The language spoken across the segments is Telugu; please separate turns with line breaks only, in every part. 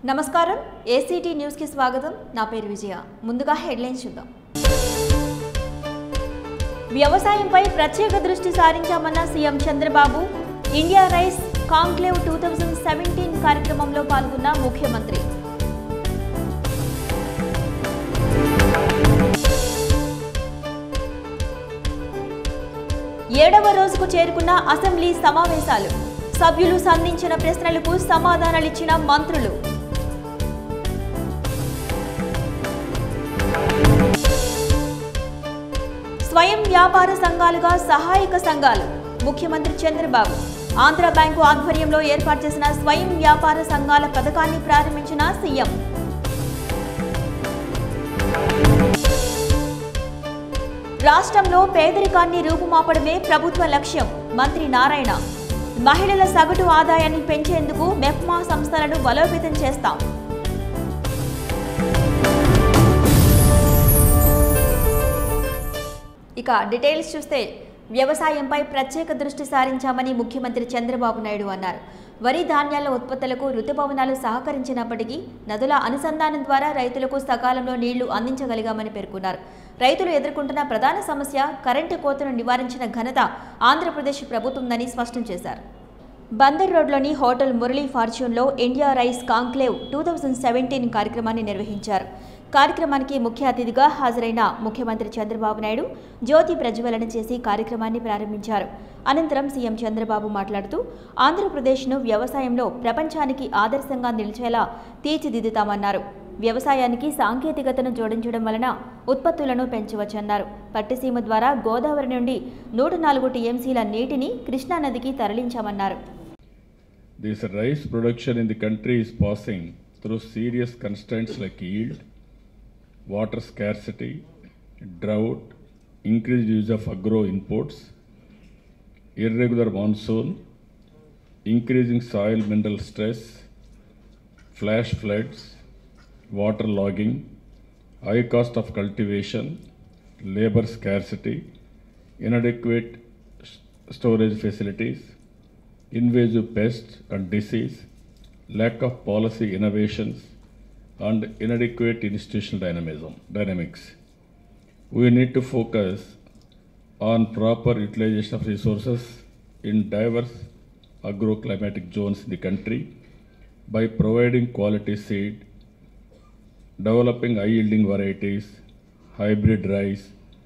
నమస్కారం ఏసీటీ న్యూస్కి స్వాగతం నా పేరు విజయ ముందుగా హెడ్లైన్స్ చూద్దాం వ్యవసాయంపై ప్రత్యేక దృష్టి సారించామన్న CM Chandrababu India rice conclave two thousand seventeen కార్యక్రమంలో పాల్గొన్న ముఖ్యమంత్రి ఏడవ రోజుకు చేరుకున్న అసెంబ్లీ సమావేశాలు సభ్యులు సంధించిన ప్రశ్నలకు సమాధానాలిచ్చిన మంత్రులు స్వయం వ్యాపార సంఘాలుగా సహాయక సంఘాలు ముఖ్యమంత్రి చంద్రబాబు ఆంధ్ర బ్యాంకు ఆధ్వర్యంలో ఏర్పాటు చేసిన స్వయం వ్యాపార సంఘాల పథకాన్ని ప్రారంభించిన సీఎం రాష్ట్రంలో పేదరికాన్ని రూపుమాపడమే ప్రభుత్వ లక్ష్యం మంత్రి నారాయణ మహిళల సగటు ఆదాయాన్ని పెంచేందుకు మెప్మా సంస్థలను బలోపేతం చేస్తాం ఇక డీటెయిల్స్ చూస్తే వ్యవసాయంపై ప్రత్యేక దృష్టి సారించామని ముఖ్యమంత్రి చంద్రబాబు నాయుడు అన్నారు వరి ధాన్యాల ఉత్పత్తులకు రుతుపవనాలు సహకరించినప్పటికీ నదుల అనుసంధానం ద్వారా రైతులకు సకాలంలో నీళ్లు అందించగలిగామని పేర్కొన్నారు రైతులు ఎదుర్కొంటున్న ప్రధాన సమస్య కరెంటు కోతను నివారించిన ఘనత ఆంధ్రప్రదేశ్ ప్రభుత్వందని స్పష్టం చేశారు బందర్ రోడ్లోని హోటల్ మురళీ ఫార్చ్యూన్లో India rice conclave two thousand seventeen కార్యక్రమాన్ని నిర్వహించారు కార్యక్రమానికి ముఖ్య అతిథిగా హాజరైన ముఖ్యమంత్రి చంద్రబాబు నాయుడు జ్యోతి ప్రజ్వలన చేసి కార్యక్రమాన్ని ప్రారంభించారు అనంతరం సీఎం చంద్రబాబు మాట్లాడుతూ ఆంధ్రప్రదేశ్ను వ్యవసాయంలో ప్రపంచానికి ఆదర్శంగా నిలిచేలా తీర్చిదిద్దుతామన్నారు వ్యవసాయానికి సాంకేతికతను జోడించడం వలన ఉత్పత్తులను పెంచవచ్చన్నారు పట్టిసీమ ద్వారా గోదావరి నుండి నూట నాలుగు టీఎంసీల నీటిని కృష్ణానదికి తరలించామన్నారు
This rice production in the country is passing through serious constraints like yield, water scarcity, drought, increased use of agro inputs, irregular monsoon, increasing soil mineral stress, flash floods, water logging, high cost of cultivation, labor scarcity, inadequate s- storage facilities, invasive pests and disease, lack of policy innovations, and inadequate institutional dynamism, dynamics. We need to focus on proper utilization of resources in diverse agroclimatic zones in the country by providing quality seed, developing high yielding varieties, hybrid rice,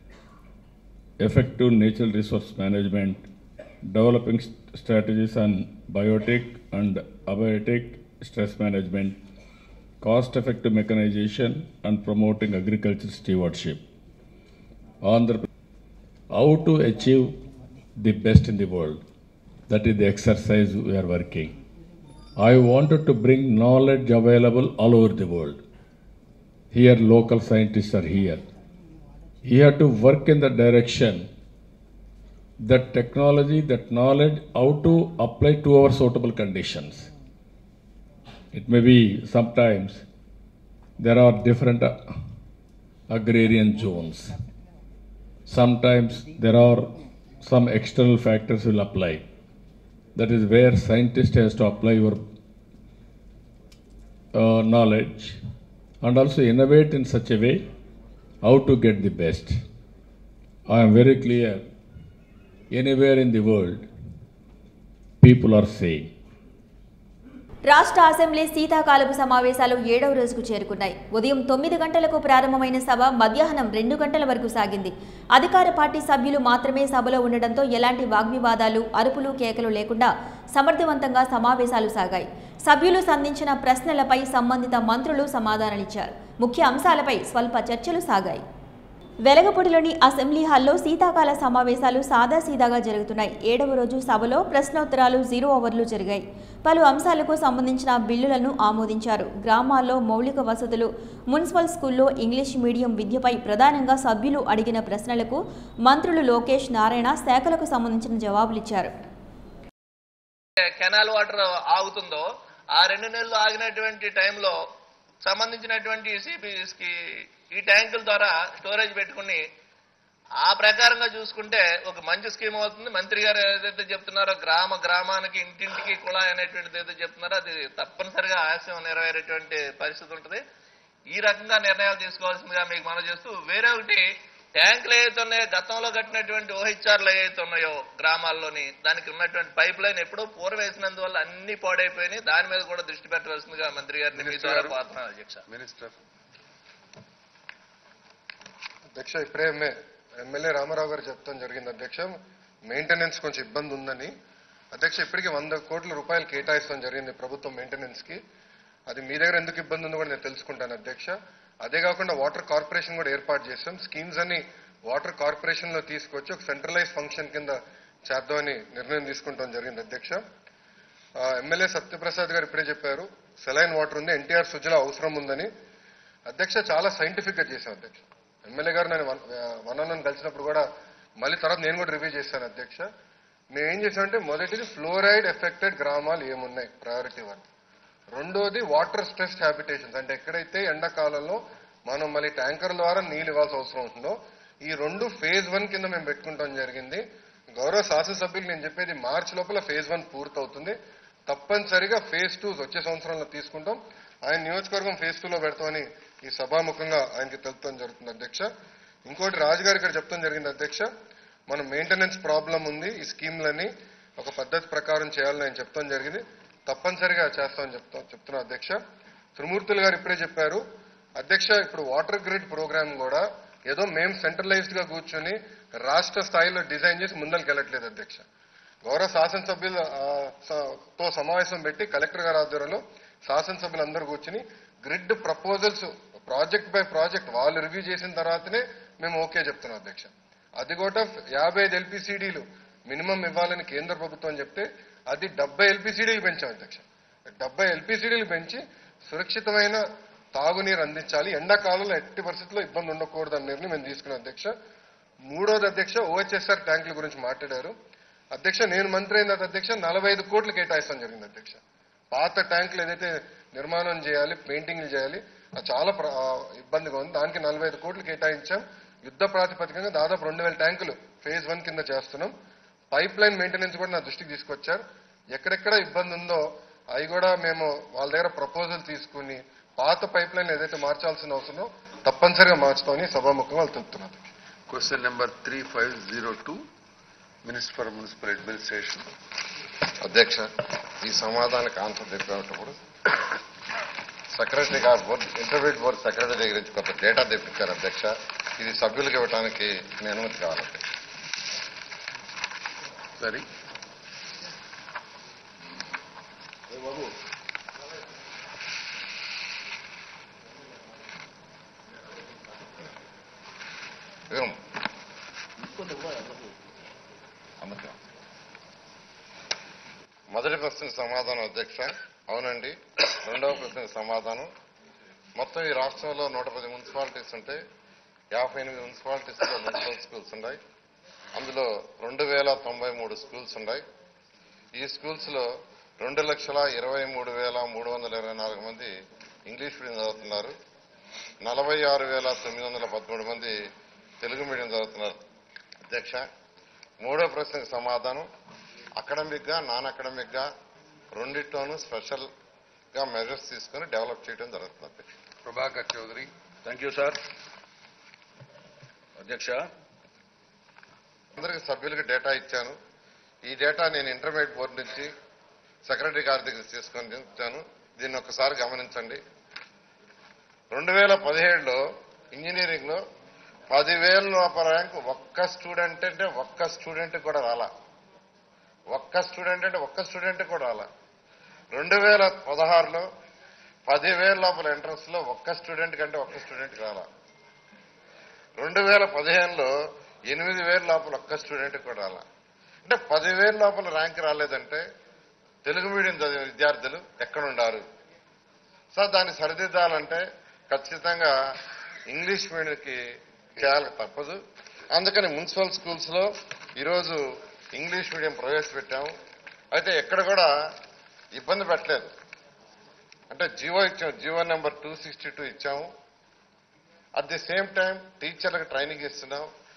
effective natural resource management, developing st- strategies on biotic and abiotic stress management, cost effective mechanization, and promoting agriculture stewardship. Andhra how to achieve the best in the world. That is the exercise we are working. I wanted to bring knowledge available all over the world. Here, local scientists are here. You have to work in the direction that technology, that knowledge, how to apply to our suitable conditions. It may be sometimes there are different uh, agrarian zones. Sometimes there are some external factors will apply. That is where scientist has to apply your uh, knowledge and also innovate in such a way how to get the best. I am very clear. Anywhere in the world, people are saying,
రాష్ట్ర అసెంబ్లీ శీతాకాలపు సమావేశాలు ఏడవ రోజుకు చేరుకున్నాయి ఉదయం తొమ్మిది గంటలకు ప్రారంభమైన సభ మధ్యాహ్నం రెండు గంటల వరకు సాగింది అధికార పార్టీ సభ్యులు మాత్రమే సభలో ఉండడంతో ఎలాంటి వాగ్వివాదాలు అరుపులు కేకలు లేకుండా సమర్థవంతంగా సమావేశాలు సాగాయి సభ్యులు సంధించిన ప్రశ్నలపై సంబంధిత మంత్రులు సమాధానాలిచ్చారు ముఖ్య అంశాలపై స్వల్ప చర్చలు సాగాయి వెలగపూడిలోని అసెంబ్లీ హాల్లో శీతాకాల సమావేశాలు సాదాసీదాగా జరుగుతున్నాయి ఏడవ రోజు సభలో ప్రశ్నోత్తరాలు జీరో ఓవర్లు జరిగాయి పలు అంశాలకు సంబంధించిన బిల్లులను ఆమోదించారు గ్రామాల్లో మౌలిక వసతులు మున్సిపల్ స్కూల్లో ఇంగ్లీష్ మీడియం విద్యపై ప్రధానంగా సభ్యులు అడిగిన ప్రశ్నలకు మంత్రులు లోకేష్ నారాయణ శాఖలకు సంబంధించిన జవాబులిచ్చారు
కెనాల్ వాటర్ ఆగుతుందో ఆ రెండు నెలలు ఆగినటువంటి టైంలో సంబంధించినటువంటి సిపిఎస్ కి ఈ ట్యాంకుల ద్వారా స్టోరేజ్ పెట్టుకుని ఆ ప్రకారంగా చూసుకుంటే ఒక మంచి స్కీమ్ అవుతుంది మంత్రి గారు ఏదైతే చెప్తున్నారో గ్రామ గ్రామానికి ఇంటింటికి కుళాయి అనేటువంటిది ఏదైతే చెప్తున్నారో అది తప్పనిసరిగా ఆశయం నెరవేరేటువంటి పరిస్థితి ఉంటుంది ఈ రకంగా నిర్ణయాలు తీసుకోవాల్సిందిగా మీకు మనం చేస్తూ వేరే ఒకటి ట్యాంకులు ఏవైతే ఉన్నాయో గతంలో కట్టినటువంటి ఓహెచ్ఆర్లు ఏవైతే ఉన్నాయో గ్రామాల్లోని దానికి ఉన్నటువంటి పైప్ లైన్ ఎప్పుడో పూర్వ వేసినందువల్ల అన్ని పాడైపోయినాయి దాని మీద కూడా దృష్టి పెట్టవలసిందిగా మంత్రి గారిని మీ
మినిస్టర్
ద్వారా
గారు.
కోరుతున్నాను అధ్యక్ష
మినిస్టర్
అధ్యక్ష ఇప్పుడే ఎమ్మె ఎమ్మెల్యే రామారావు గారు చెప్తాం జరిగింది అధ్యక్ష మెయింటెనెన్స్ కొంచెం ఇబ్బంది ఉందని అధ్యక్ష ఇప్పటికి వంద కోట్ల రూపాయలు కేటాయిస్తాం జరిగింది ప్రభుత్వం మెయింటెనెన్స్ కి అది మీ దగ్గర ఎందుకు ఇబ్బంది ఉందో కూడా నేను తెలుసుకుంటాను అధ్యక్ష అదే కాకుండా వాటర్ కార్పొరేషన్ కూడా ఏర్పాటు చేశాం స్కీమ్స్ అన్ని వాటర్ కార్పొరేషన్ లో తీసుకొచ్చి ఒక సెంట్రలైజ్ ఫంక్షన్ కింద చేద్దామని నిర్ణయం తీసుకుంటాం జరిగింది అధ్యక్ష ఆ, ఎమ్మెల్యే సత్యప్రసాద్ గారు ఇప్పుడే చెప్పారు సెలైన్ వాటర్ ఉంది ఎన్టీఆర్ సుజల అవసరం ఉందని అధ్యక్ష చాలా సైంటిఫిక్ గా చేశాం అధ్యక్ష ఎమ్మెల్యే గారు నేను వన్ కలిసినప్పుడు కూడా మళ్ళీ తర్వాత నేను కూడా రివ్యూ చేశాను అధ్యక్ష మేము ఏం చేసామంటే మొదటిది ఫ్లోరైడ్ ఎఫెక్టెడ్ గ్రామాలు ఏమున్నాయి ప్రయారిటీ వన్ రెండోది వాటర్ స్ట్రెస్ హ్యాబిటేషన్స్ అంటే ఎక్కడైతే ఎండాకాలంలో మనం మళ్ళీ ట్యాంకర్ ద్వారా నీళ్ళు ఇవ్వాల్సిన అవసరం ఉంటుందో ఈ రెండు ఫేజ్ వన్ కింద మేము పెట్టుకుంటాం జరిగింది గౌరవ శాసనసభ్యులు నేను చెప్పేది మార్చి లోపల ఫేజ్ వన్ పూర్తవుతుంది తప్పనిసరిగా ఫేజ్ టూ వచ్చే సంవత్సరంలో తీసుకుంటాం ఆయన నియోజకవర్గం ఫేజ్ టూ లో పెడతామని ఈ సభాముఖంగా ఆయనకి తెలుపుతాం జరుగుతుంది అధ్యక్ష ఇంకోటి రాజుగారి గారు చెప్తాం జరిగింది అధ్యక్ష మనం మెయింటెనెన్స్ ప్రాబ్లం ఉంది ఈ స్కీమ్లని ఒక పద్ధతి ప్రకారం చేయాలని ఆయన చెప్తాం జరిగింది తప్పనిసరిగా చేస్తామని చెప్తాం చెప్తున్నా అధ్యక్ష త్రిమూర్తులు గారు ఇప్పుడే చెప్పారు అధ్యక్ష ఇప్పుడు వాటర్ గ్రిడ్ ప్రోగ్రామ్ కూడా ఏదో మేము సెంట్రలైజ్డ్ గా కూర్చొని రాష్ట్ర స్థాయిలో డిజైన్ చేసి ముందరికి వెళ్ళట్లేదు అధ్యక్ష గౌరవ శాసనసభ్యుల ఆ, స- తో సమావేశం పెట్టి కలెక్టర్ గారి ఆధ్వర్యంలో శాసనసభ్యులందరూ కూర్చుని grid proposals project by project వాళ్ళు రివ్యూ చేసిన తర్వాతనే మేము ఓకే చెప్తున్నాం అధ్యక్ష అది కూడా యాభై ఐదు ఎల్పిసిడీలు మినిమం ఇవ్వాలని కేంద్ర ప్రభుత్వం చెప్తే అది డెబ్బై ఎల్పిసిడీలు పెంచాం అధ్యక్ష డెబ్బై ఎల్పిసిడీలు పెంచి సురక్షితమైన తాగునీరు అందించాలి ఎండాకాలంలో ఎట్టి పరిస్థితుల్లో ఇబ్బంది ఉండకూడదు అనే నిర్ణయం మేము తీసుకున్నాం అధ్యక్ష మూడోది అధ్యక్ష ఓహెచ్ఎస్ఆర్ ట్యాంకుల గురించి మాట్లాడారు అధ్యక్ష నేను మంత్రి అయిన తర్వాత అధ్యక్ష నలభై ఐదు కోట్లు కేటాయిస్తాం జరిగింది అధ్యక్ష పాత ట్యాంకులు ఏదైతే నిర్మాణం చేయాలి పెయింటింగ్లు చేయాలి అది చాలా ప్ర- ఆ, ఇబ్బందిగా ఉంది దానికి నలభై ఐదు కోట్లు కేటాయించాం యుద్ధ ప్రాతిపదికంగా దాదాపు రెండు వేల ట్యాంకులు ఫేజ్ వన్ కింద చేస్తున్నాం పైప్ లైన్ మెయింటెనెన్స్ కూడా నా దృష్టికి తీసుకొచ్చారు ఎక్కడెక్కడ ఇబ్బంది ఉందో అవి కూడా మేము వాళ్ళ దగ్గర ప్రపోజల్ తీసుకుని పాత పైప్ లైన్ ఏదైతే మార్చాల్సిన అవసరం తప్పనిసరిగా మార్చుతామని సభాముఖంగా వాళ్ళు తెలుపుతున్నారు
question number three five zero two minister for municipal administration
అధ్యక్ష ఈ సమాధానానికి ఆన్సర్ చెప్పేటప్పుడు సెక్రటరీ గారు బోర్డు ఇంటర్మీడియట్ బోర్డు సెక్రటరీ దగ్గర నుంచి కొంత డేటా తెప్పించారు అధ్యక్ష ఇది సభ్యులకు ఇవ్వడానికి మీ అనుమతి కావాలి అధ్యక్ష.
సరే
ఇవ్వం. అమ్మకం. మొదటి ప్రశ్నకు సమాధానం అధ్యక్ష అవునండి రెండవ ప్రశ్నకు సమాధానం మొత్తం ఈ రాష్ట్రంలో నూట పది మున్సిపాలిటీస్ ఉంటే యాభై ఎనిమిది మున్సిపాలిటీస్ లో మున్సిపల్ స్కూల్స్ ఉన్నాయి అందులో రెండు వేల తొంభై మూడు స్కూల్స్ ఉన్నాయి ఈ స్కూల్స్ లో రెండు లక్షల ఇరవై మూడు వేల మూడు వందల ఇరవై నాలుగు మంది ఇంగ్లీష్ మీడియం చదువుతున్నారు నలభై ఆరు వేల తొమ్మిది వందల పదమూడు మంది తెలుగు మీడియం చదువుతున్నారు అధ్యక్ష మూడో ప్రశ్నకు సమాధానం అకాడమిక్ గా నాన్ అకాడమిక్ గా రెండిట్లోనూ స్పెషల్ గా మెజర్స్ తీసుకుని డెవలప్ చేయడం జరుగుతుంది అధ్యక్ష
Prabhakar Chaudhary
thank you sir అధ్యక్ష
అందరికి సభ్యులకు డేటా ఇచ్చాను ఈ డేటా నేను ఇంటర్మీడియట్ బోర్డు నుంచి సెక్రటరీ గారి దగ్గర తీసుకొని ఇచ్చాను దీన్ని ఒకసారి గమనించండి రెండు వేల పదిహేడులో ఇంజనీరింగ్ లో పదివేల లోపల ర్యాంక్ ఒక్క స్టూడెంట్ అంటే ఒక్క స్టూడెంట్ కూడా రాలా ఒక్క స్టూడెంట్ అంటే ఒక్క స్టూడెంట్ కూడా రాలా రెండు వేల పదహారులో పదివేల లోపల ఎంట్రన్స్ లో ఒక్క స్టూడెంట్ కంటే ఒక్క స్టూడెంట్ రాలా రెండు వేల పదిహేనులో ఎనిమిది వేల లోపల ఒక్క స్టూడెంట్ కూడా రాలా అంటే పదివేల లోపల ర్యాంక్ రాలేదంటే తెలుగు మీడియం చదివిన విద్యార్థులు ఎక్కడుండారు సార్ దాన్ని సరిదిద్దాలంటే ఖచ్చితంగా ఇంగ్లీష్ మీడియంకి చేయాలి తప్పదు అందుకని మున్సిపల్ స్కూల్స్ లో ఈరోజు ఇంగ్లీష్ మీడియం ప్రవేశపెట్టాము అయితే ఎక్కడ కూడా ఇబ్బంది పెట్టలేదు అంటే జియో ఇచ్చాము GO number two sixty two ఇచ్చాము అట్ ది సేమ్ టైం టీచర్లకు ట్రైనింగ్ ఇస్తున్నాం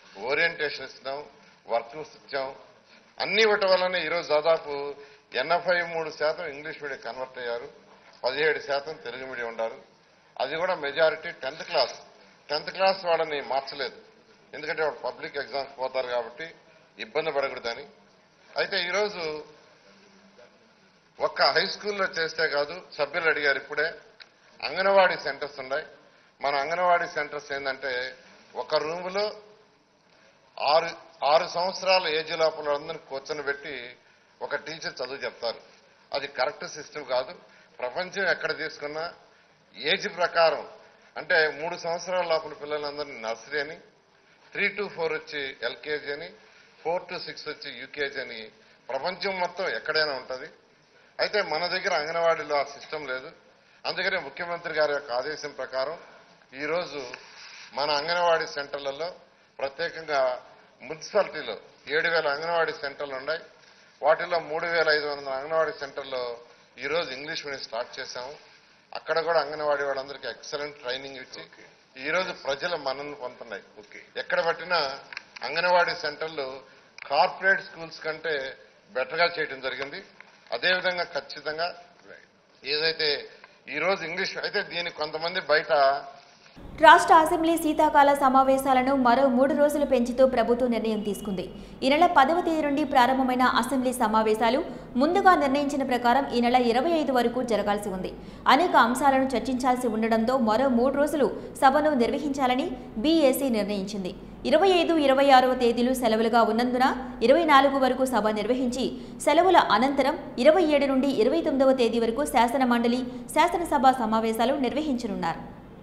ఓరియంటేషన్ ఇస్తున్నాం వర్క్స్ ఇచ్చాం అన్ని ఇవ్వటం వలన ఈరోజు దాదాపు ఎనభై మూడు శాతం ఇంగ్లీష్ మీడియం కన్వర్ట్ అయ్యారు పదిహేడు శాతం తెలుగు మీడియం ఉన్నారు అది కూడా majority tenth class tenth class వాళ్ళని మార్చలేదు ఎందుకంటే వాళ్ళు పబ్లిక్ ఎగ్జామ్స్ పోతారు కాబట్టి ఇబ్బంది పడకూడదని అయితే ఈరోజు ఒక్క హై స్కూల్లో చేస్తే కాదు సభ్యులు అడిగారు ఇప్పుడే అంగన్వాడీ సెంటర్స్ ఉన్నాయి మన అంగన్వాడీ సెంటర్స్ ఏంటంటే ఒక రూములో ఆరు ఆరు సంవత్సరాల ఏజ్ లోపల అందరిని కూర్చొని పెట్టి ఒక టీచర్ చదువు చెప్తారు అది కరెక్ట్ సిస్టమ్ కాదు ప్రపంచం ఎక్కడ తీసుకున్నా ఏజ్ ప్రకారం అంటే మూడు సంవత్సరాల లోపల పిల్లలందరినీ నర్సరీ అని త్రీ టు ఫోర్ వచ్చి ఎల్కేజీ అని ఫోర్ టు సిక్స్ వచ్చి యూకేజీ అని ప్రపంచం మొత్తం ఎక్కడైనా ఉంటుంది అయితే మన దగ్గర అంగన్వాడీలో ఆ సిస్టమ్ లేదు అందుకనే ముఖ్యమంత్రి గారి యొక్క ఆదేశం ప్రకారం ఈరోజు మన అంగన్వాడీ సెంటర్లలో ప్రత్యేకంగా మున్సిపాలిటీలో ఏడు వేల అంగన్వాడీ సెంటర్లు ఉన్నాయి వాటిలో మూడు వేల ఐదు వందల అంగన్వాడీ సెంటర్లో ఈరోజు ఇంగ్లీష్ మీడియం స్టార్ట్ చేశాము అక్కడ కూడా అంగన్వాడీ వాళ్ళందరికీ ఎక్సలెంట్ ట్రైనింగ్ ఇచ్చి ఈరోజు ప్రజల మన్నను పొందుతున్నాయి ఎక్కడ పట్టినా అంగన్వాడీ సెంటర్లు కార్పొరేట్ స్కూల్స్ కంటే బెటర్గా చేయడం జరిగింది అదేవిధంగా ఖచ్చితంగా ఏదైతే ఈరోజు ఇంగ్లీష్ అయితే దీనికి కొంతమంది బయట
రాష్ట్ర అసెంబ్లీ శీతాకాల సమావేశాలను మరో మూడు రోజులు పెంచుతూ ప్రభుత్వం నిర్ణయం తీసుకుంది ఈ నెల పదవ తేదీ నుండి ప్రారంభమైన అసెంబ్లీ సమావేశాలు ముందుగా నిర్ణయించిన ప్రకారం ఈ నెల ఇరవై ఐదు వరకు జరగాల్సి ఉంది అనేక అంశాలను చర్చించాల్సి ఉండడంతో మరో మూడు రోజులు సభను నిర్వహించాలని బీఏసీ నిర్ణయించింది ఇరవై ఐదు ఇరవై ఆరవ తేదీలు సెలవులుగా ఉన్నందున ఇరవై నాలుగు వరకు సభ నిర్వహించి సెలవుల అనంతరం ఇరవై ఏడు నుండి ఇరవై తొమ్మిదవ తేదీ వరకు శాసన మండలి శాసనసభ సమావేశాలు నిర్వహించనున్నారు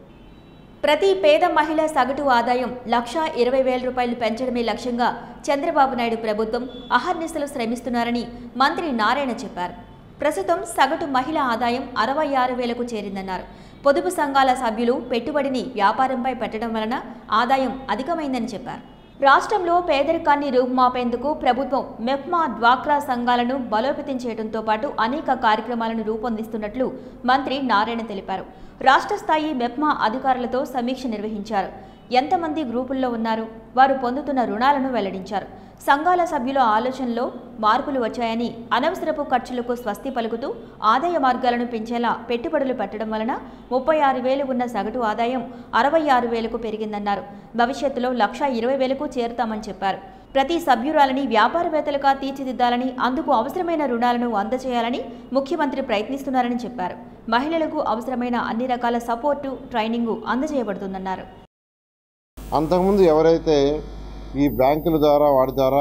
ప్రతి పేద మహిళ సగటు ఆదాయం లక్షా ఇరవై వేల రూపాయలు పెంచడమే లక్ష్యంగా చంద్రబాబు నాయుడు ప్రభుత్వం అహర్నిశలు శ్రమిస్తున్నారని మంత్రి నారాయణ చెప్పారు ప్రస్తుతం సగటు మహిళ ఆదాయం అరవై ఆరు వేలకు చేరిందన్నారు పొదుపు సంఘాల సభ్యులు పెట్టుబడిని వ్యాపారంపై పెట్టడం వలన ఆదాయం అధికమైందని చెప్పారు రాష్ట్రంలో పేదరికాన్ని రూపుమాపేందుకు ప్రభుత్వం మెప్మా డ్వాక్రా సంఘాలను బలోపేతం చేయడంతో పాటు అనేక కార్యక్రమాలను రూపొందిస్తున్నట్లు మంత్రి నారాయణ తెలిపారు రాష్ట్ర స్థాయి మెప్మా అధికారులతో సమీక్ష నిర్వహించారు ఎంతమంది గ్రూపుల్లో ఉన్నారు వారు పొందుతున్న రుణాలను వెల్లడించారు సంఘాల సభ్యుల ఆలోచనలో మార్పులు వచ్చాయని అనవసరపు ఖర్చులకు స్వస్తి పలుకుతూ ఆదాయ మార్గాలను పెంచేలా పెట్టుబడులు పెట్టడం వలన ముప్పై ఆరు వేలు ఉన్న సగటు ఆదాయం అరవై ఆరు వేలకు పెరిగిందన్నారు భవిష్యత్తులో లక్ష ఇరవై వేలకు చేరుతామని చెప్పారు ప్రతి సభ్యురాలని వ్యాపారవేత్తలుగా తీర్చిదిద్దాలని అందుకు అవసరమైన రుణాలను అందజేయాలని ముఖ్యమంత్రి ప్రయత్నిస్తున్నారని చెప్పారు మహిళలకు అవసరమైన అన్ని రకాల సపోర్టు ట్రైనింగు అందజేయబడుతుందన్నారు
అంతకుముందు ఎవరైతే ఈ బ్యాంకుల ద్వారా వాటి ద్వారా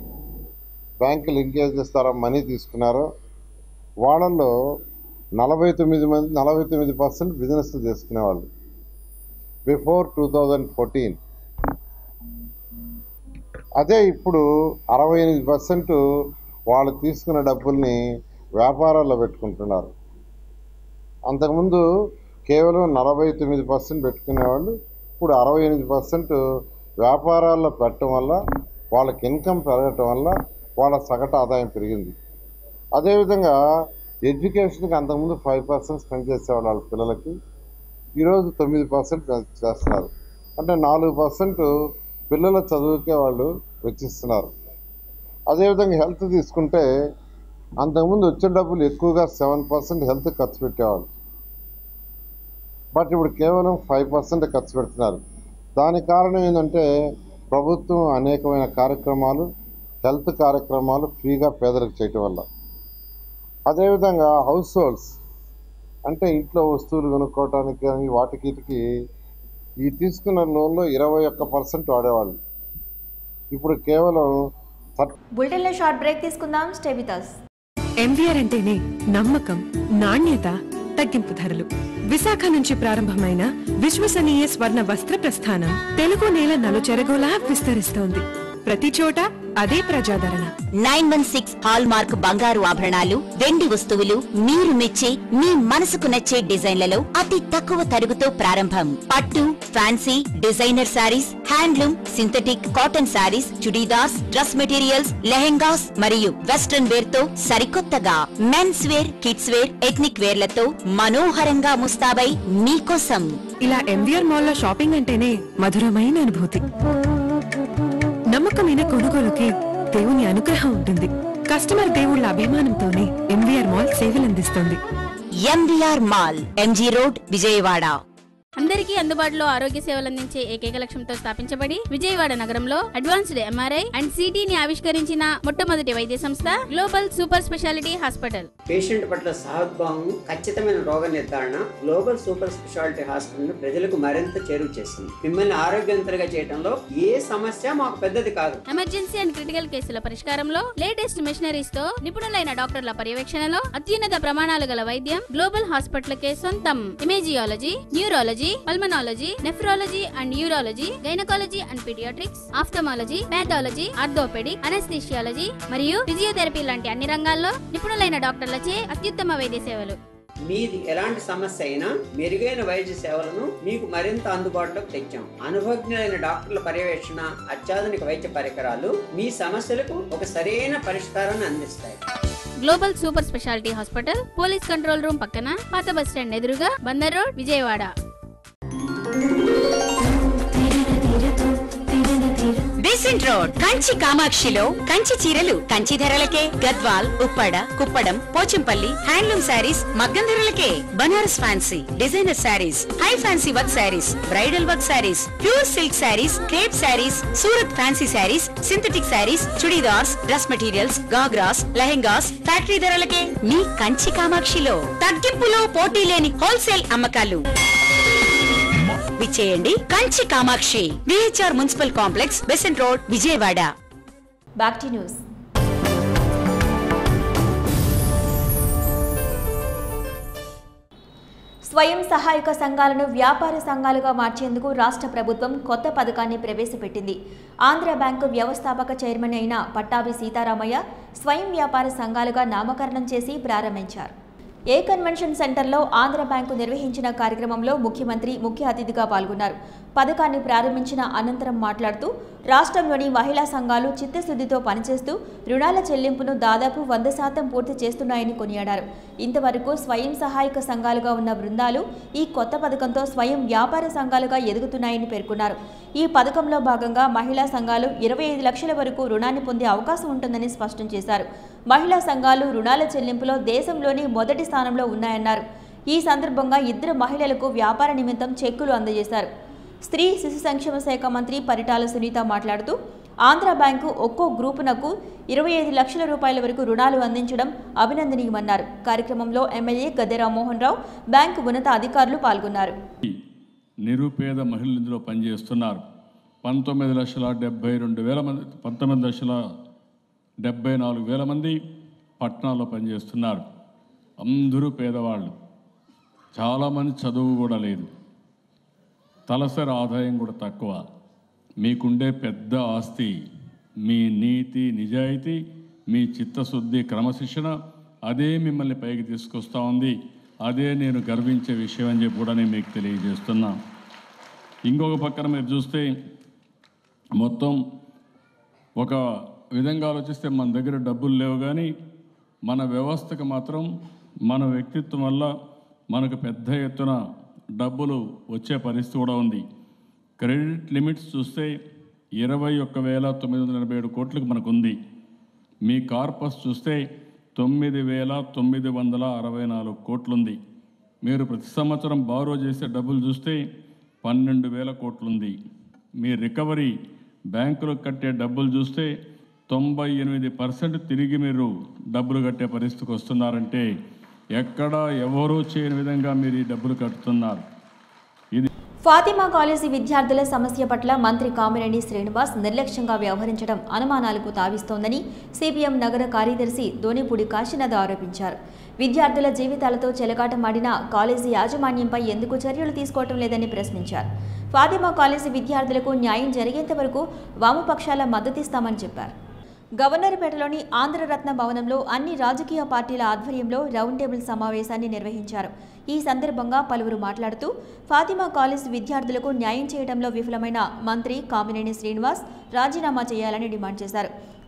బ్యాంకు లింకేజెస్ ద్వారా మనీ తీసుకున్నారో వాళ్ళల్లో నలభై తొమ్మిది మంది నలభై తొమ్మిది పర్సెంట్ బిజినెస్ చేసుకునేవాళ్ళు బిఫోర్ టూ థౌజండ్ ఫోర్టీన్ అదే ఇప్పుడు అరవై ఎనిమిది పర్సెంట్ వాళ్ళు తీసుకున్న డబ్బుల్ని వ్యాపారాల్లో పెట్టుకుంటున్నారు అంతకుముందు కేవలం నలభై తొమ్మిది పర్సెంట్ పెట్టుకునేవాళ్ళు ఇప్పుడు అరవై ఎనిమిది పర్సెంట్ వ్యాపారాల్లో పెట్టడం వల్ల వాళ్ళకి ఇన్కమ్ పెరగటం వల్ల వాళ్ళ సగటు ఆదాయం పెరిగింది అదేవిధంగా ఎడ్యుకేషన్కి అంతకుముందు ఫైవ్ పర్సెంట్ స్పెండ్ చేసేవాళ్ళు వాళ్ళ పిల్లలకి ఈరోజు తొమ్మిది పర్సెంట్ చేస్తున్నారు అంటే నాలుగు పర్సెంట్ పిల్లల చదువుకే వాళ్ళు వెచ్చిస్తున్నారు అదేవిధంగా హెల్త్ తీసుకుంటే అంతకుముందు వచ్చే డబ్బులు ఎక్కువగా సెవెన్ పర్సెంట్ హెల్త్ ఖర్చు పెట్టేవాళ్ళు బట్ ఇప్పుడు కేవలం ఫైవ్ పర్సెంట్ ఖర్చు పెడుతున్నారు దానికి కారణం ఏంటంటే ప్రభుత్వం అనేకమైన కార్యక్రమాలు హెల్త్ కార్యక్రమాలు ఫ్రీగా పేదలకు చేయటం వల్ల అదేవిధంగా హౌస్ హోల్డ్స్ అంటే ఇంట్లో వస్తువులు కొనుక్కోవటానికి కానీ వాటికి వీటికి ఈ తీసుకున్న లోన్లో ఇరవై ఒక్క పర్సెంట్ వాడేవాళ్ళు ఇప్పుడు కేవలం థర్టీ
బులెటిన్లో షార్ట్ బ్రేక్ తీసుకుందాం స్టే విత్ us.
ఎంవీఆర్ అంటేనే నమ్మకం నాణ్యత తగ్గింపు ధరలు విశాఖ నుంచి ప్రారంభమైన విశ్వసనీయ స్వర్ణ వస్త్ర ప్రస్థానం తెలుగు నేల నలుచెరగోలా విస్తరిస్తోంది ప్రతి చోట అదే ప్రజాదరణ
nine one six hallmark బంగారు ఆభరణాలు వెండి వస్తువులు మీరు మెచ్చే మీ మనసుకు నచ్చే డిజైన్లలో అతి తక్కువ తరుగుతో ప్రారంభం పట్టు fancy designer saris handloom synthetic cotton saris churidars dress materials lehengas మరియు వెస్ట్రన్ వేర్ తో సరికొత్తగా men's wear kids wear ethnic వేర్లతో మనోహరంగా ముస్తాబై మీకోసం
ఇలా ఎంవీఆర్ మాల్లో షాపింగ్ అంటేనే మధురమైన అనుభూతి అద్భుతమైన కొనుగోలుకి దేవుని అనుగ్రహం ఉంటుంది కస్టమర్ దేవుళ్ళ అభిమానంతోనే ఎంవీఆర్ మాల్ సేవలందిస్తుంది
MVR mall MG road Vijayawada
అందరికీ అందుబాటులో ఆరోగ్య సేవలు అందించే ఏకైక లక్ష్యంతో స్థాపించబడి విజయవాడ నగరంలో అడ్వాన్స్డ్ ఎంఆర్ఐ అండ్ సిటీని ఆవిష్కరించిన మొట్టమొదటి వైద్య సంస్థ global super speciality hospital
patient పట్ల సహద్భావం ఖచ్చితమైన రోగ నిర్ధారణ గ్లోబల్ సూపర్ స్పెషాలిటీ హాస్పిటల్ ప్రజలకు మరింత చేరువ చేస్తుంది మిమ్మల్ని ఆరోగ్యవంతులుగా చేయడంలో ఏ సమస్య మాకు పెద్దది కాదు
ఎమర్జెన్సీ అండ్ క్రిటికల్ కేసుల పరిష్కారంలో లేటెస్ట్ మెషినరీస్ తో నిపుణులైన డాక్టర్ల పర్యవేక్షణలో అత్యున్నత ప్రమాణాలు గల వైద్యం గ్లోబల్ హాస్పిటల్ కే సొంతం imageology neurology pulmonology nephrology and urology gynaecology and paediatrics ophthalmology pathology orthopaedic anaesthesiology మరియు ఫిజియోథెరపీ లాంటి అన్ని రంగాల్లో నిపుణులైన డాక్టర్లచే అత్యుత్తమ వైద్య సేవలు
మీది ఎలాంటి సమస్య అయినా మెరుగైన వైద్య సేవలను మీకు మరింత అందుబాటులోకి తెచ్చాం అనుభవజ్ఞులైన డాక్టర్ల పర్యవేక్షణ అత్యాధునిక వైద్య పరికరాలు మీ సమస్యలకు ఒక సరైన పరిష్కారాన్ని అందిస్తాయి
global super speciality hospital police control room పక్కన పాత బస్ స్టాండ్ ఎదురుగా Bandar road Vijayawada
Besant road Kanchi కామాక్షిలో కంచి చీరలు కంచి ధరలకే గద్వాల్ ఉప్పాడ కుప్పడం పోచంపల్లి హ్యాండ్లూమ్ శారీస్ మగ్గం ధరలకే Banaras fancy designer saris high fancy work saris bridal work saris pure silk saris crepe saris Surat fancy saris synthetic saris churidars dress materials ghagras lehengas factory ధరలకే మీ కంచి కామాక్షిలో తగ్గింపులో పోటీ లేని హోల్సేల్ అమ్మకాలు విచ్చేయండి Kanchi Kamakshi VHR municipal complex Besant road Vijayawada
back to news స్వయం సహాయక సంఘాలను వ్యాపార సంఘాలుగా మార్చేందుకు రాష్ట్ర ప్రభుత్వం కొత్త పథకాన్ని ప్రవేశపెట్టింది ఆంధ్ర బ్యాంకు వ్యవస్థాపక చైర్మన్ అయిన పట్టాభి సీతారామయ్య స్వయం వ్యాపార సంఘాలుగా నామకరణం చేసి ప్రారంభించారు ఏ కన్వెన్షన్ సెంటర్లో ఆంధ్ర బ్యాంకు నిర్వహించిన కార్యక్రమంలో ముఖ్యమంత్రి ముఖ్య అతిథిగా పాల్గొన్నారు పథకాన్ని ప్రారంభించిన అనంతరం మాట్లాడుతూ రాష్ట్రంలోని మహిళా సంఘాలు చిత్తశుద్ధితో పనిచేస్తూ రుణాల చెల్లింపును దాదాపు వంద శాతం పూర్తి చేస్తున్నాయని కొనియాడారు ఇంతవరకు స్వయం సహాయక సంఘాలుగా ఉన్న బృందాలు ఈ కొత్త పథకంతో స్వయం వ్యాపార సంఘాలుగా ఎదుగుతున్నాయని పేర్కొన్నారు ఈ పథకంలో భాగంగా మహిళా సంఘాలు ఇరవై ఐదు లక్షల వరకు రుణాన్ని పొందే అవకాశం ఉంటుందని స్పష్టం చేశారు మహిళా సంఘాలు రుణాల చెల్లింపులో దేశంలోని మొదటి స్థానంలో ఉన్నాయన్నారు ఈ సందర్భంగా ఇద్దరు మహిళలకు వ్యాపార నిమిత్తం చెక్కులు అందజేశారు స్త్రీ శిశు సంక్షేమ శాఖ మంత్రి పరిటాల సునీత మాట్లాడుతూ ఆంధ్ర బ్యాంకు ఒక్కో గ్రూపునకు ఇరవై ఐదు లక్షల రూపాయల వరకు రుణాలు అందించడం అభినందనీయమన్నారు కార్యక్రమంలో ఎమ్మెల్యే గద్దె రామ్మోహన్ రావు బ్యాంకు ఉన్నత అధికారులు పాల్గొన్నారు
నిరుపేద మహిళలు ఇందులో పనిచేస్తున్నారు పంతొమ్మిది లక్షల డెబ్బై రెండు వేల మంది పంతొమ్మిది లక్షల డెబ్బై నాలుగు వేల మంది పట్టణాల్లో పనిచేస్తున్నారు అందరూ పేదవాళ్ళు చాలామంది చదువు కూడా లేదు తలసరి ఆదాయం కూడా తక్కువ మీకుండే పెద్ద ఆస్తి మీ నీతి నిజాయితీ మీ చిత్తశుద్ధి క్రమశిక్షణ అదే మిమ్మల్ని పైకి తీసుకొస్తా ఉంది అదే నేను గర్వించే విషయం అని చెప్పి కూడా నేను మీకు తెలియజేస్తున్నా ఇంకొక పక్కన మీరు చూస్తే మొత్తం ఒక విధంగా ఆలోచిస్తే మన దగ్గర డబ్బులు లేవు కానీ మన వ్యవస్థకు మాత్రం మన వ్యక్తిత్వం వల్ల మనకు పెద్ద ఎత్తున డబ్బులు వచ్చే పరిస్థితి కూడా ఉంది క్రెడిట్ లిమిట్స్ చూస్తే ఇరవై ఒక్క వేల తొమ్మిది వందల ఎనభై ఏడు కోట్లకు మనకు ఉంది మీ కార్పస్ చూస్తే తొమ్మిది వేల తొమ్మిది వందల అరవై నాలుగు కోట్లుంది మీరు ప్రతి సంవత్సరం బారో చేసే డబ్బులు చూస్తే పన్నెండు వేల కోట్లుంది మీ రికవరీ బ్యాంకులకు కట్టే డబ్బులు చూస్తే తొంభై ఎనిమిది పర్సెంట్ తిరిగి మీరు డబ్బులు కట్టే పరిస్థితికి వస్తున్నారంటే ఎక్కడ ఎవరూ చేయని విధంగా మీరు ఈ డబ్బులు కట్టుతున్నారు ఇది
ఫాతిమా కాలేజీ విద్యార్థుల సమస్య పట్ల మంత్రి కామినేని శ్రీనివాస్ నిర్లక్ష్యంగా వ్యవహరించడం అనుమానాలకు తావిస్తోందని సిపిఎం నగర కార్యదర్శి దోనిపూడి కాశీనాథ్ ఆరోపించారు విద్యార్థుల జీవితాలతో చెలగాటమాడిన కాలేజీ యాజమాన్యంపై ఎందుకు చర్యలు తీసుకోవటం లేదని ప్రశ్నించారు ఫాతిమా కాలేజీ విద్యార్థులకు న్యాయం జరిగేంత వరకు వామపక్షాల మద్దతిస్తామని చెప్పారు గవర్నర్పేటలోని ఆంధ్రరత్న భవనంలో అన్ని రాజకీయ పార్టీల ఆధ్వర్యంలో రౌండ్ టేబుల్ సమావేశాన్ని నిర్వహించారు ఈ సందర్భంగా పలువురు మాట్లాడుతూ ఫాతిమా కాలేజ్ విద్యార్థులకు న్యాయం చేయడంలో విఫలమైన మంత్రి కామినేని శ్రీనివాస్ రాజీనామా చేయాలని డిమాండ్ చేశారు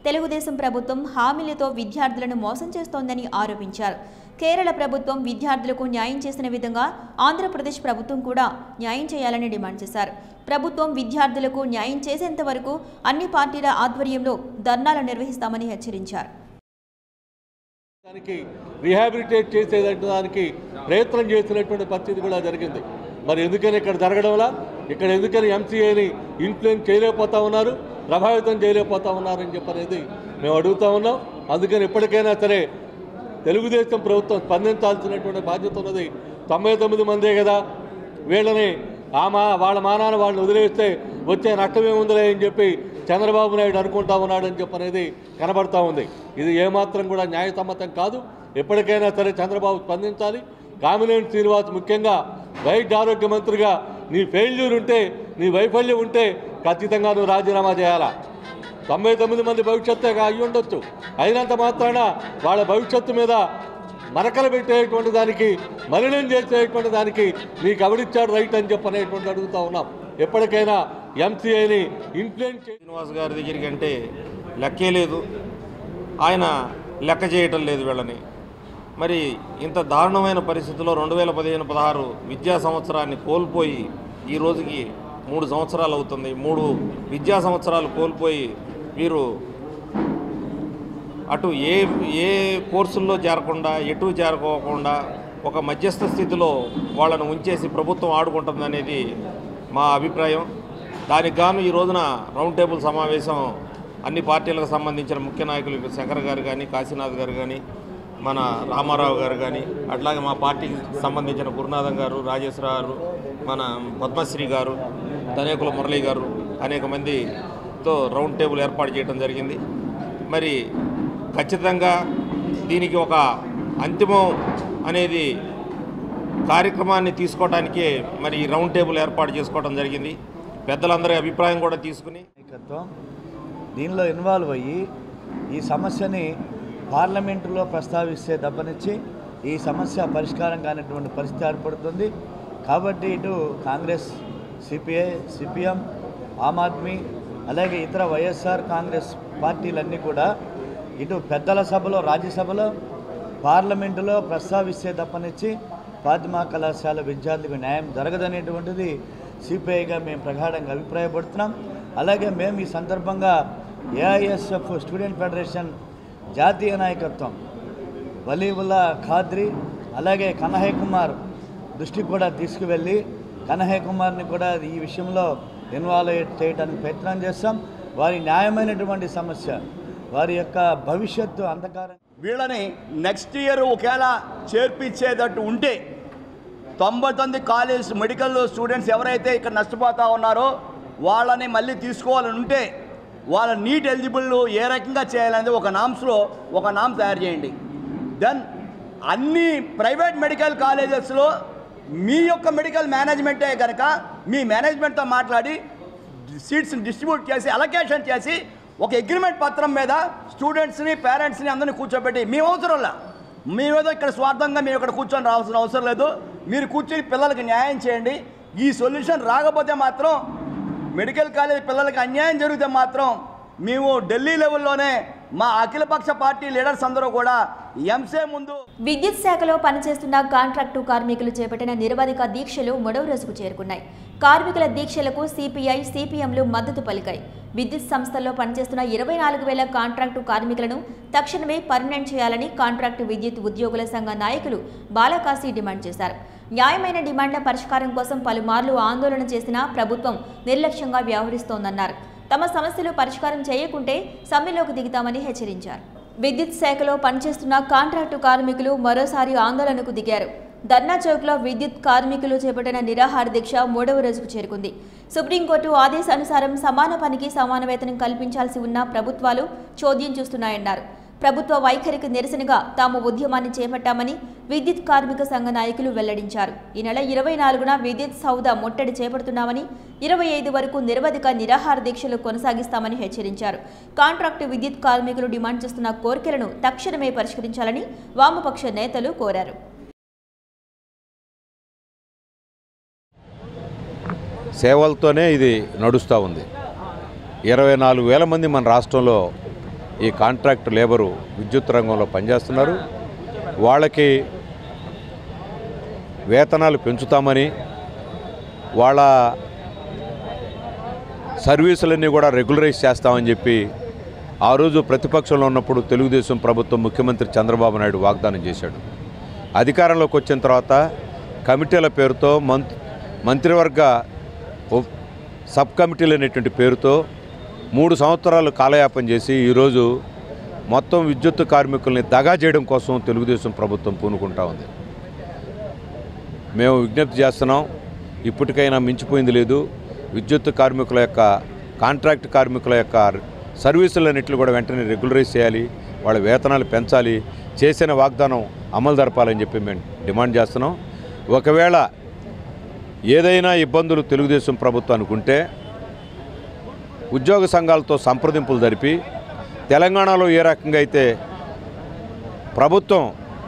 తెలుగుదేశం ప్రభుత్వం హామీలతో విద్యార్థులను మోసం చేస్తోందని ఆరోపించారు కేరళ ప్రభుత్వం విద్యార్థులకు న్యాయం చేసిన విధంగా ఆంధ్రప్రదేశ్ ప్రభుత్వం కూడా న్యాయం చేయాలని డిమాండ్ చేశారు ప్రభుత్వం విద్యార్థులకు న్యాయం చేసేంత వరకు అన్ని పార్టీల ఆధ్వర్యంలో ధర్నాలు నిర్వహిస్తామని హెచ్చరించారు
దానికి రీహాబిలిటేట్ చేసేటువంటి దానికి ప్రయత్నం చేసినటువంటి పరిస్థితి కూడా జరిగింది మరి ఎందుకని ఇక్కడ జరగడంలా ఇక్కడ ఎందుకని ఎంసీఏని ఇన్ఫ్లుయెన్స్ చేయలేకపోతా ఉన్నారు ప్రభావితం చేయలేకపోతా ఉన్నారని చెప్పనేది మేము అడుగుతా ఉన్నాం అందుకని ఎప్పటికైనా సరే తెలుగుదేశం ప్రభుత్వం స్పందించాల్సినటువంటి బాధ్యత ఉన్నది తొంభై తొమ్మిది మందే కదా వీళ్ళని ఆ మా వాళ్ళ మానాన్ని వాళ్ళని వదిలేస్తే వచ్చే నష్టం ఏముందిలే అని చెప్పి చంద్రబాబు నాయుడు అనుకుంటా ఉన్నాడని చెప్పనేది కనబడతా ఉంది ఇది ఏమాత్రం కూడా న్యాయసమ్మతం కాదు ఎప్పటికైనా సరే చంద్రబాబు స్పందించాలి కామినేని శ్రీనివాస్ ముఖ్యంగా వైద్య ఆరోగ్య మంత్రిగా నీ ఫెయిల్యూర్ ఉంటే నీ వైఫల్యం ఉంటే ఖచ్చితంగా నువ్వు రాజీనామా చేయాలా తొంభై తొమ్మిది మంది భవిష్యత్తు అయి ఉండొచ్చు అయినంత మాత్రాన వాళ్ళ భవిష్యత్తు మీద మరకలు పెట్టేటువంటి దానికి మలినం చేసేటువంటి దానికి నీకు ఎవడిచ్చాడు రైట్ అని చెప్పనేటువంటి అడుగుతా ఉన్నాం ఎప్పటికైనా ఎంసీఐని ఇన్ఫ్లుయెన్స్
శ్రీనివాస్ గారి దగ్గరికి అంటే లెక్కే లేదు ఆయన లెక్క చేయటం లేదు వీళ్ళని మరి ఇంత దారుణమైన పరిస్థితుల్లో రెండు వేల పదిహేను పదహారు విద్యా సంవత్సరాన్ని కోల్పోయి ఈ రోజుకి మూడు సంవత్సరాలు అవుతుంది మూడు విద్యా సంవత్సరాలు కోల్పోయి వీరు అటు ఏ ఏ కోర్సుల్లో చేరకుండా ఎటు చేరుకోకుండా ఒక మధ్యస్థ స్థితిలో వాళ్ళను ఉంచేసి ప్రభుత్వం ఆడుకుంటుందనేది మా అభిప్రాయం దానికి గాను ఈ రోజున రౌండ్ టేబుల్ సమావేశం అన్ని పార్టీలకు సంబంధించిన ముఖ్య నాయకులు శంకర్ గారు కానీ కాశీనాథ్ గారు కానీ మన రామారావు గారు కానీ అట్లాగే మా పార్టీకి సంబంధించిన గురునాథం గారు రాజేశ్వర గారు మన పద్మశ్రీ గారు తనేకుల మురళి గారు అనేక మందితో రౌండ్ టేబుల్ ఏర్పాటు చేయడం జరిగింది మరి ఖచ్చితంగా దీనికి ఒక అంతిమం అనేది కార్యక్రమాన్ని తీసుకోవడానికే మరి ఈ రౌండ్ టేబుల్ ఏర్పాటు చేసుకోవడం జరిగింది పెద్దలందరి అభిప్రాయం కూడా తీసుకుని
నాయకత్వం దీనిలో ఇన్వాల్వ్ అయ్యి ఈ సమస్యని పార్లమెంటులో ప్రస్తావిస్తే తప్పనిచ్చి ఈ సమస్య పరిష్కారం కానిటువంటి పరిస్థితి ఏర్పడుతుంది కాబట్టి ఇటు కాంగ్రెస్ సిపిఐ సిపిఎం ఆమ్ ఆద్మీ అలాగే ఇతర వైఎస్ఆర్ కాంగ్రెస్ పార్టీలన్నీ కూడా ఇటు పెద్దల సభలో రాజ్యసభలో పార్లమెంటులో ప్రస్తావిస్తే తప్పనిచ్చి ఫాతిమా కళాశాల విద్యార్థులకు న్యాయం జరగదనేటువంటిది సిపిఐగా మేము ప్రగాఢంగా అభిప్రాయపడుతున్నాం అలాగే మేము ఈ సందర్భంగా ఏఐఎస్ఎఫ్ స్టూడెంట్ ఫెడరేషన్ జాతీయ నాయకత్వం వలీవుల్లా ఖాద్రి అలాగే కనహయ్ కుమార్ దృష్టికి కూడా తీసుకువెళ్ళి కనహయ్ కుమార్ని కూడా ఈ విషయంలో ఇన్వాల్వ్ చేయడానికి ప్రయత్నం చేస్తాం వారి న్యాయమైనటువంటి సమస్య వారి యొక్క భవిష్యత్తు అంధకారం
వీళ్ళని నెక్స్ట్ ఇయర్ ఒకవేళ చేర్పించేటట్టు ఉంటే తొంభై తొమ్మిది కాలేజ్ మెడికల్ స్టూడెంట్స్ ఎవరైతే ఇక్కడ నష్టపోతా ఉన్నారో వాళ్ళని మళ్ళీ తీసుకోవాలని ఉంటే వాళ్ళ నీట్ ఎలిజిబుల్ ఏ రకంగా చేయాలనేది ఒక నామ్స్లో ఒక నామ్ తయారు చేయండి దెన్ అన్ని ప్రైవేట్ మెడికల్ కాలేజెస్లో మీ యొక్క మెడికల్ మేనేజ్మెంటే కనుక మీ మేనేజ్మెంట్తో మాట్లాడి సీట్స్ని డిస్ట్రిబ్యూట్ చేసి అలొకేషన్ చేసి ఒక అగ్రిమెంట్ పత్రం మీద స్టూడెంట్స్ని పేరెంట్స్ని అందరినీ కూర్చోబెట్టి మేము అవసరంలా మేమేదో ఇక్కడ స్వార్థంగా మేము ఇక్కడ కూర్చొని రావాల్సిన అవసరం లేదు మీరు కూర్చొని పిల్లలకి న్యాయం చేయండి ఈ సొల్యూషన్ రాకపోతే మాత్రం మెడికల్ కాలేజ్ పిల్లలకి అన్యాయం జరిగితే మాత్రం మేము ఢిల్లీ లెవెల్లోనే మా అఖిలపక్ష పార్టీ లీడర్స్ అందరూ కూడా ఎంసే ముందు
విద్యుత్ శాఖలో పనిచేస్తున్న కాంట్రాక్టు కార్మికులు చేపట్టిన నిరవధిక దీక్షలు మూడవ రోజుకు చేరుకున్నాయి కార్మికుల దీక్షలకు సిపిఐ సిపిఎంలు మద్దతు పలికాయి విద్యుత్ సంస్థల్లో పనిచేస్తున్న ఇరవై నాలుగు వేల కాంట్రాక్టు కార్మికులను తక్షణమే పర్మనెంట్ చేయాలని కాంట్రాక్టు విద్యుత్ ఉద్యోగుల సంఘ నాయకులు బాలకాశి డిమాండ్ చేశారు న్యాయమైన డిమాండ్ల పరిష్కారం కోసం పలుమార్లు ఆందోళన చేసినా ప్రభుత్వం నిర్లక్ష్యంగా వ్యవహరిస్తోందన్నారు తమ సమస్యలు పరిష్కారం చేయకుంటే సమ్మెలోకి దిగుతామని హెచ్చరించారు విద్యుత్ శాఖలో పనిచేస్తున్న కాంట్రాక్టు కార్మికులు మరోసారి ఆందోళనకు దిగారు ధర్నా చౌక్లో విద్యుత్ కార్మికులు చేపట్టిన నిరాహార దీక్ష మూడవ రోజుకు చేరుకుంది సుప్రీంకోర్టు ఆదేశానుసారం సమాన పనికి సమాన వేతనం కల్పించాల్సి ఉన్న ప్రభుత్వాలు చోద్యం చూస్తున్నాయన్నారు ప్రభుత్వ వైఖరికి నిరసనగా తాము ఉద్యమాన్ని చేపట్టామని విద్యుత్ కార్మిక సంఘ నాయకులు వెల్లడించారు ఈ నెల ఇరవై నాలుగున విద్యుత్ సౌద ముట్టడి చేపడుతున్నామని ఇరవై ఐదు వరకు నిరవధిక నిరాహార దీక్షలు కొనసాగిస్తామని హెచ్చరించారు కాంట్రాక్టు విద్యుత్ కార్మికులు డిమాండ్ చేస్తున్న కోరికలను తక్షణమే పరిష్కరించాలని వామపక్ష నేతలు కోరారు
సేవలతోనే ఇది నడుస్తూ ఉంది ఇరవై నాలుగు వేల మంది మన రాష్ట్రంలో ఈ కాంట్రాక్ట్ లేబరు విద్యుత్ రంగంలో పనిచేస్తున్నారు వాళ్ళకి వేతనాలు పెంచుతామని వాళ్ళ సర్వీసులన్నీ కూడా రెగ్యులరైజ్ చేస్తామని చెప్పి ఆ రోజు ప్రతిపక్షంలో ఉన్నప్పుడు తెలుగుదేశం ప్రభుత్వం ముఖ్యమంత్రి చంద్రబాబు నాయుడు వాగ్దానం చేశాడు అధికారంలోకి వచ్చిన తర్వాత కమిటీల పేరుతో మంత్ మంత్రివర్గ ఉప్- సబ్ కమిటీలు అనేటువంటి పేరుతో మూడు సంవత్సరాలు కాలయాపన చేసి ఈరోజు మొత్తం విద్యుత్ కార్మికుల్ని దగా చేయడం కోసం తెలుగుదేశం ప్రభుత్వం పూనుకుంటా ఉంది మేము విజ్ఞప్తి చేస్తున్నాం ఇప్పటికైనా మించిపోయింది లేదు విద్యుత్ కార్మికుల యొక్క కాంట్రాక్ట్ కార్మికుల యొక్క సర్వీసులన్నింటినీ కూడా వెంటనే రెగ్యులరైజ్ చేయాలి వాళ్ళ వేతనాలు పెంచాలి చేసిన వాగ్దానం అమలు జరపాలని చెప్పి మేము డిమాండ్ చేస్తున్నాం ఒకవేళ ఏదైనా ఇబ్బందులు తెలుగుదేశం ప్రభుత్వానికి ఉంటే ఉద్యోగ సంఘాలతో సంప్రదింపులు జరిపి తెలంగాణలో ఏ రకంగా అయితే ప్రభుత్వం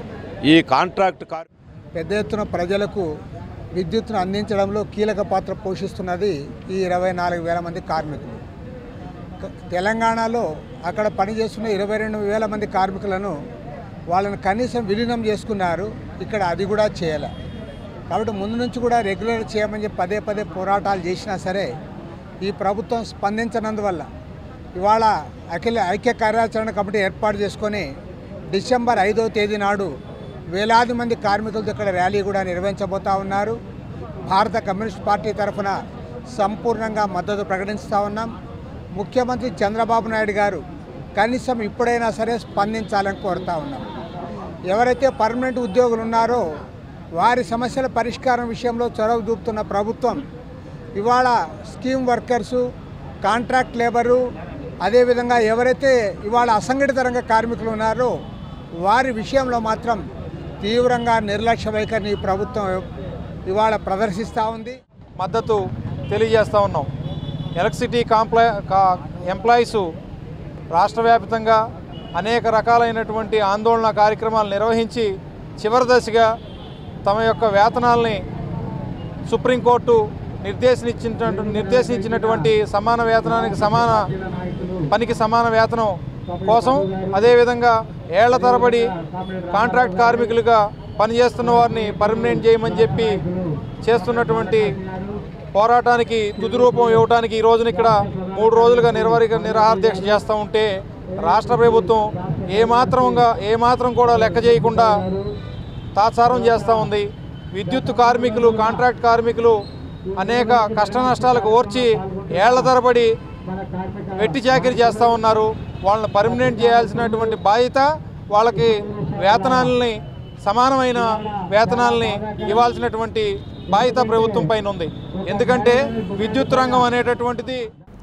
ఈ కాంట్రాక్ట్ కార్
పెద్ద ఎత్తున ప్రజలకు విద్యుత్తును అందించడంలో కీలక పాత్ర పోషిస్తున్నది ఈ ఇరవై నాలుగు వేల మంది కార్మికులు క- తెలంగాణలో అక్కడ పనిచేస్తున్న ఇరవై రెండు వేల మంది కార్మికులను వాళ్ళని కనీసం విలీనం చేసుకున్నారు ఇక్కడ అది కూడా చేయలే కాబట్టి ముందు నుంచి కూడా రెగ్యులర్ చేయమని చెప్పి పదే పదే పోరాటాలు చేసినా సరే ఈ ప్రభుత్వం స్పందించనందువల్ల ఇవాళ అఖిల ఐక్య కార్యాచరణ కమిటీ ఏర్పాటు చేసుకొని డిసెంబర్ ఐదవ తేదీ నాడు వేలాది మంది కార్మికులతో ఇక్కడ ర్యాలీ కూడా నిర్వహించబోతా ఉన్నారు భారత కమ్యూనిస్ట్ పార్టీ తరఫున సంపూర్ణంగా మద్దతు ప్రకటిస్తూ ఉన్నాం ముఖ్యమంత్రి చంద్రబాబు నాయుడు గారు కనీసం ఇప్పుడైనా సరే స్పందించాలని కోరుతా ఉన్నాం ఎవరైతే పర్మనెంట్ ఉద్యోగులు ఉన్నారో వారి సమస్యల పరిష్కారం విషయంలో చొరవ చూపుతున్న ప్రభుత్వం ఇవాళ స్కీమ్ వర్కర్సు కాంట్రాక్ట్ లేబరు అదేవిధంగా ఎవరైతే ఇవాళ అసంఘటిత రంగ కార్మికులు ఉన్నారో వారి విషయంలో మాత్రం తీవ్రంగా నిర్లక్ష్య వైఖరిని ఈ ప్రభుత్వం ఇవాళ ప్రదర్శిస్తూ ఉంది
మద్దతు తెలియజేస్తూ ఉన్నాం ఎలక్ట్రిసిటీ కాంప్లా కా ఎంప్లాయీసు రాష్ట్ర వ్యాప్తంగా అనేక రకాలైనటువంటి ఆందోళన కార్యక్రమాలు నిర్వహించి చివరి దశగా తమ యొక్క వేతనాల్ని సుప్రీంకోర్టు నిర్దేశించినటువంటి నిర్దేశించినటువంటి సమాన వేతనానికి సమాన పనికి సమాన వేతనం కోసం అదేవిధంగా ఏళ్ల తరబడి కాంట్రాక్ట్ కార్మికులుగా పనిచేస్తున్న వారిని పర్మనెంట్ చేయమని చెప్పి చేస్తున్నటువంటి పోరాటానికి తుది రూపం ఇవ్వడానికి ఈ రోజున ఇక్కడ మూడు రోజులుగా నిర్వహిక నిరాహార దీక్ష చేస్తూ ఉంటే రాష్ట్ర ప్రభుత్వం ఏమాత్రంగా ఏమాత్రం కూడా లెక్క చేయకుండా తాత్సారం చేస్తూ ఉంది విద్యుత్ కార్మికులు కాంట్రాక్ట్ కార్మికులు అనేక కష్ట నష్టాలకు ఓర్చి ఏళ్ల తరబడి వెట్టి చాకిరీ చేస్తూ ఉన్నారు వాళ్ళని పర్మనెంట్ చేయాల్సినటువంటి బాధ్యత వాళ్ళకి వేతనాలని సమానమైన వేతనాలని ఇవ్వాల్సినటువంటి బాధ్యత ప్రభుత్వం పైన ఉంది ఎందుకంటే విద్యుత్ రంగం అనేటటువంటిది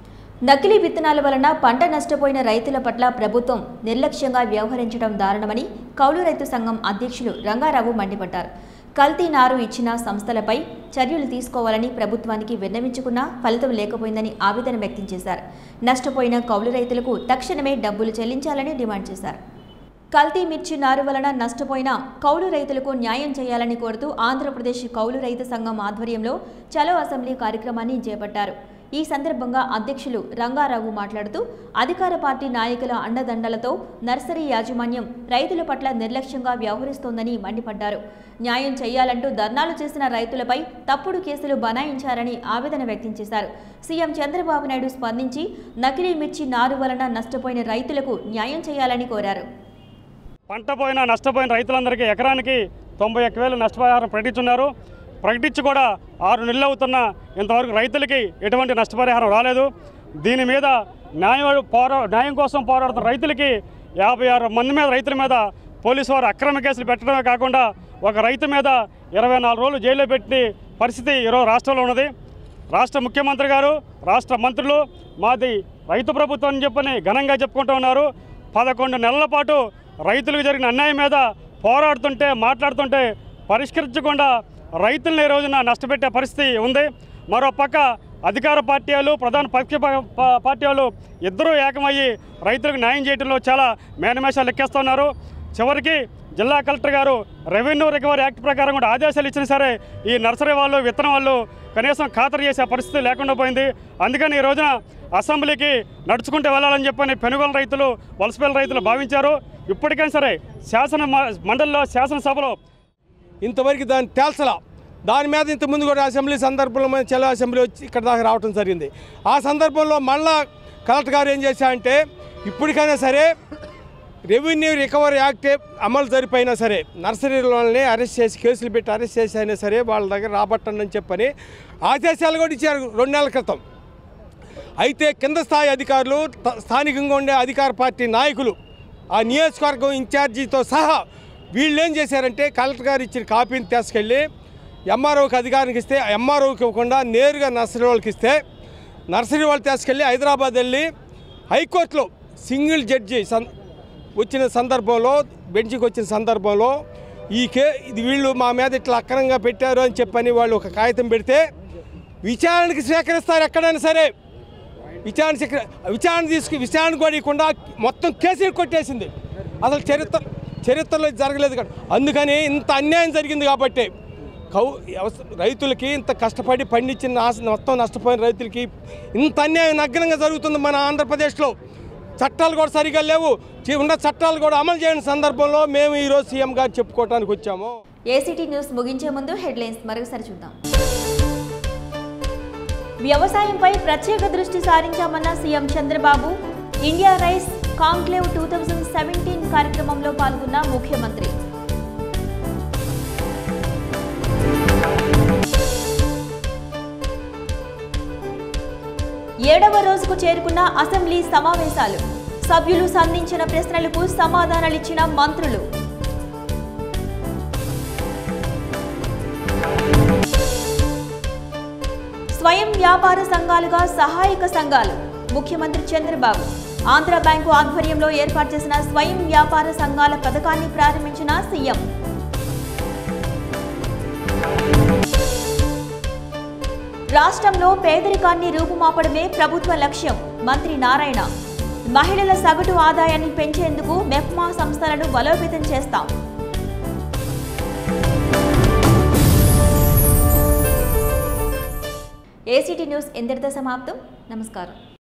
నకిలీ విత్తనాల వలన పంట నష్టపోయిన రైతుల పట్ల ప్రభుత్వం నిర్లక్ష్యంగా వ్యవహరించడం దారుణమని కౌలు రైతు సంఘం అధ్యక్షులు రంగారావు మండిపడ్డారు కల్తీ నారు ఇచ్చిన సంస్థలపై చర్యలు తీసుకోవాలని ప్రభుత్వానికి విన్నవించుకున్నా ఫలితం లేకపోయిందని ఆవేదన వ్యక్తం చేశారు నష్టపోయిన కౌలు రైతులకు తక్షణమే డబ్బులు చెల్లించాలని డిమాండ్ చేశారు కల్తీ మిర్చి నారు వలన నష్టపోయిన కౌలు రైతులకు న్యాయం చేయాలని కోరుతూ ఆంధ్రప్రదేశ్ కౌలు రైతు సంఘం ఆధ్వర్యంలో చలో అసెంబ్లీ కార్యక్రమాన్ని చేపట్టారు ఈ సందర్భంగా అధ్యక్షులు రంగారావు మాట్లాడుతూ అధికార పార్టీ నాయకుల అండదండలతో నర్సరీ యాజమాన్యం రైతుల పట్ల నిర్లక్ష్యంగా వ్యవహరిస్తోందని మండిపడ్డారు న్యాయం చేయాలంటూ ధర్నాలు చేసిన రైతులపై తప్పుడు కేసులు బనాయించారని ఆవేదన వ్యక్తం చేశారు సీఎం చంద్రబాబు నాయుడు స్పందించి నకిలీ మిర్చి నారు వలన నష్టపోయిన రైతులకు న్యాయం చేయాలని కోరారు
పంట పోయిన నష్టపోయిన రైతులందరికీ ఎకరానికి తొంభై ఒక్క వేలు నష్టపరిహారం ప్రకటించున్నారు ప్రకటించి కూడా ఆరు నెలలు అవుతున్నా ఇంతవరకు రైతులకి ఎటువంటి నష్టపరిహారం రాలేదు దీని మీద న్యాయం పోరా న్యాయం కోసం పోరాడుతున్న రైతులకి యాభై ఆరు మంది మీద రైతుల మీద పోలీసు వారు అక్రమ కేసులు పెట్టడమే కాకుండా ఒక రైతు మీద ఇరవై నాలుగు రోజులు జైల్లో పెట్టిన పరిస్థితి ఈరోజు రాష్ట్రంలో ఉన్నది రాష్ట్ర ముఖ్యమంత్రి గారు రాష్ట్ర మంత్రులు మాది రైతు ప్రభుత్వం అని చెప్పని ఘనంగా చెప్పుకుంటూ ఉన్నారు పదకొండు నెలల పాటు రైతులకు జరిగిన అన్యాయం మీద పోరాడుతుంటే మాట్లాడుతుంటే పరిష్కరించకుండా రైతులను ఈ రోజున నష్టపెట్టే పరిస్థితి ఉంది మరో పక్క అధికార పార్టీ వాళ్ళు ప్రధాన పక్ష ప- ప- పార్టీ వాళ్ళు ఇద్దరూ ఏకమయ్యి రైతులకు న్యాయం చేయడంలో చాలా మేనమేషాలు లెక్కేస్తున్నారు చివరికి జిల్లా కలెక్టర్ గారు రెవెన్యూ రికవరీ యాక్ట్ ప్రకారం కూడా ఆదేశాలు ఇచ్చినా సరే ఈ నర్సరీ వాళ్ళు విత్తనం వాళ్ళు కనీసం ఖాతరు చేసే పరిస్థితి లేకుండా పోయింది అందుకని ఈ రోజున అసెంబ్లీకి నడుచుకుంటూ వెళ్ళాలని చెప్పని పెనుగోలు రైతులు వలసపల్లి రైతులు భావించారు ఇప్పటికైనా సరే శాసన మ- మండలిలో శాసనసభలో
ఇంతవరకు దాన్ని తేల్చలా దాని మీద ఇంత ముందు కూడా అసెంబ్లీ సందర్భంలో మన చెల్ల అసెంబ్లీ వచ్చి ఇక్కడ దాకా రావడం జరిగింది ఆ సందర్భంలో మళ్ళా కలెక్టర్ గారు ఏం చేశారంటే ఇప్పటికైనా సరే రెవెన్యూ రికవరీ యాక్ట్ అమలు జరిపోయినా సరే నర్సరీలోనే అరెస్ట్ చేసి కేసులు పెట్టి అరెస్ట్ చేసి అయినా సరే వాళ్ళ దగ్గర రాబట్టండి అని చెప్పని ఆదేశాలు కూడా ఇచ్చారు రెండు నెలల క్రితం అయితే కింద స్థాయి అధికారులు త- స్థానికంగా ఉండే అధికార పార్టీ నాయకులు ఆ నియోజకవర్గం ఇన్ఛార్జితో సహా వీళ్ళు ఏం చేశారంటే కలెక్టర్ గారు ఇచ్చిన కాపీని తీసుకెళ్ళి ఎంఆర్ఓకి అధికారానికి ఇస్తే ఎంఆర్ఓకి ఇవ్వకుండా నేరుగా నర్సరీ వాళ్ళకి ఇస్తే నర్సరీ వాళ్ళు తీసుకెళ్ళి హైదరాబాద్ వెళ్ళి హైకోర్టులో సింగిల్ జడ్జి సం వచ్చిన సందర్భంలో బెంచ్కి వచ్చిన సందర్భంలో ఈ కే ఇది వీళ్ళు మా మీద ఇట్లా అక్రమంగా పెట్టారు అని చెప్పని వాళ్ళు ఒక కాగితం పెడితే విచారణకి స్వీకరిస్తారు ఎక్కడైనా సరే విచారణ స్వీకరి- విచారణ తీసుకు విచారణ కూడా ఇవ్వకుండా మొత్తం కేసులు కొట్టేసింది అసలు చరిత్ర చరిత్రలో ఇది జరగలేదు కదా అందుకని ఇంత అన్యాయం జరిగింది కాబట్టి కౌ వ్యవస- రైతులకి ఇంత కష్టపడి పండించిన నాశ- మొత్తం నష్టపోయిన రైతులకి ఇంత అన్యాయం నగ్నంగా జరుగుతుంది మన ఆంధ్రప్రదేశ్లో చట్టాలు కూడా సరిగా లేవు చి- ఉన్న చట్టాలు కూడా అమలు చేయని సందర్భంలో మేము ఈరోజు సీఎం గారు చెప్పుకోవడానికి వచ్చాము
ఏసీటీ న్యూస్ ముగించే ముందు హెడ్లైన్స్ మరొకసారి చూద్దాం వ్యవసాయంపై ప్రత్యేక దృష్టి సారించామన్న CM Chandrababu India rice conclave two thousand seventeen కార్యక్రమంలో పాల్గొన్న ముఖ్యమంత్రి ఏడవ రోజుకు చేరుకున్న అసెంబ్లీ సమావేశాలు సభ్యులు సంధించిన ప్రశ్నలకు సమాధానాలిచ్చిన మంత్రులు స్వయం వ్యాపార సంఘాలుగా సహాయక సంఘాలు ముఖ్యమంత్రి చంద్రబాబు ఆంధ్ర బ్యాంకు ఆధ్వర్యంలో ఏర్పాటు చేసిన స్వయం వ్యాపార సంఘాల పథకాన్ని ప్రారంభించిన సీఎం రాష్ట్రంలో పేదరికాన్ని రూపుమాపడమే ప్రభుత్వ లక్ష్యం మంత్రి నారాయణ మహిళల సగటు ఆదాయాన్ని పెంచేందుకు మెప్మా సంస్థలను బలోపేతం చేస్తాం ఏసీటీ న్యూస్ ఇంతటితో సమాప్తం నమస్కారం